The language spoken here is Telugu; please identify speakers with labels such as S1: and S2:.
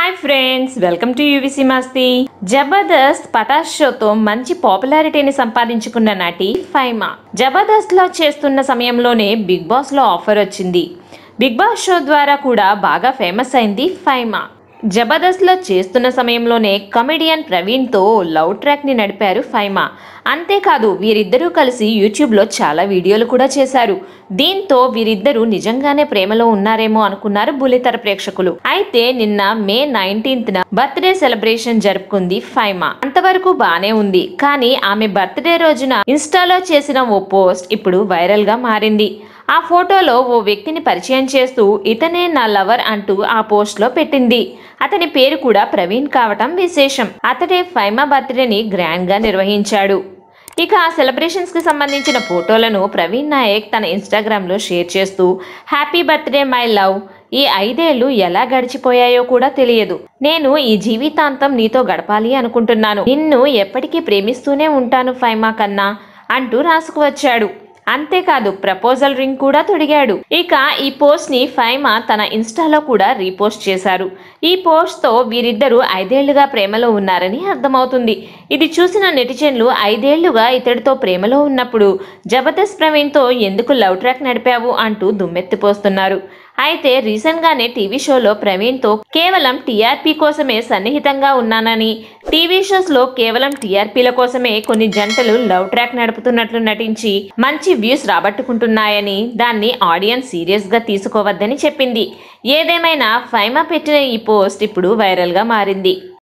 S1: hi friends welcome to UVC Masti Jabardasth Pataas షోతో మంచి పాపులారిటీని సంపాదించుకున్న నటి ఫైమా జబర్దస్త్ లో చేస్తున్న సమయంలోనే బిగ్ బాస్ లో ఆఫర్ వచ్చింది బిగ్ బాస్ షో ద్వారా కూడా బాగా ఫేమస్ అయింది ఫైమా జబర్దస్త్లో చేస్తున్న సమయంలోనే కమెడియన్ ప్రవీణ్తో లవ్ ట్రాక్ని నడిపారు ఫైమా అంతేకాదు వీరిద్దరూ కలిసి యూట్యూబ్లో చాలా వీడియోలు కూడా చేశారు దీంతో వీరిద్దరూ నిజంగానే ప్రేమలో ఉన్నారేమో అనుకున్నారు బుల్లితెర ప్రేక్షకులు అయితే నిన్న మే నైన్టీన్త్ బర్త్డే సెలబ్రేషన్ జరుపుకుంది ఫైమా అంతవరకు బానే ఉంది కానీ ఆమె బర్త్డే రోజున ఇన్స్టాలో చేసిన ఓ పోస్ట్ ఇప్పుడు వైరల్ గా మారింది ఆ ఫోటోలో ఓ వ్యక్తిని పరిచయం చేస్తూ ఇతనే నా లవర్ అంటూ ఆ పోస్ట్లో పెట్టింది అతని పేరు కూడా ప్రవీణ్ కావటం విశేషం అతడే ఫైమా బర్త్డేని గ్రాండ్ గా నిర్వహించాడు ఇక ఆ సెలబ్రేషన్స్ కి సంబంధించిన ఫోటోలను ప్రవీణ్ నాయక్ తన ఇన్స్టాగ్రామ్ లో షేర్ చేస్తూ హ్యాపీ బర్త్డే మై లవ్ ఈ ఐదేళ్లు ఎలా గడిచిపోయాయో కూడా తెలియదు నేను ఈ జీవితాంతం నీతో గడపాలి అనుకుంటున్నాను నిన్ను ఎప్పటికీ ప్రేమిస్తూనే ఉంటాను ఫైమా కన్నా అంటూ రాసుకువచ్చాడు అంతేకాదు ప్రపోజల్ రింగ్ కూడా తొడిగాడు ఇక ఈ పోస్ట్ ని ఫైమా తన ఇన్స్టాలో కూడా రీపోస్ట్ చేశారు ఈ పోస్ట్ తో వీరిద్దరూ ఐదేళ్లుగా ప్రేమలో ఉన్నారని అర్థమవుతుంది ఇది చూసిన నెటిజన్లు ఐదేళ్లుగా ఇతడితో ప్రేమలో ఉన్నప్పుడు జబర్దస్త్ ప్రవీణ్తో ఎందుకు లవ్ ట్రాక్ నడిపావు అంటూ దుమ్మెత్తిపోస్తున్నారు అయితే రీసెంట్ గానే టీవీ షోలో ప్రవీణ్తో కేవలం టీఆర్పీ కోసమే సన్నిహితంగా ఉన్నానని టీవీ షోస్ లో కేవలం టీఆర్పీల కోసమే కొన్ని జంటలు లవ్ ట్రాక్ నడుపుతున్నట్లు నటించి మంచి వ్యూస్ రాబట్టుకుంటున్నాయని దాన్ని ఆడియన్స్ సీరియస్ గా తీసుకోవద్దని చెప్పింది ఏదేమైనా ఫైమా పెట్టిన ఈ పోస్ట్ ఇప్పుడు వైరల్ గా మారింది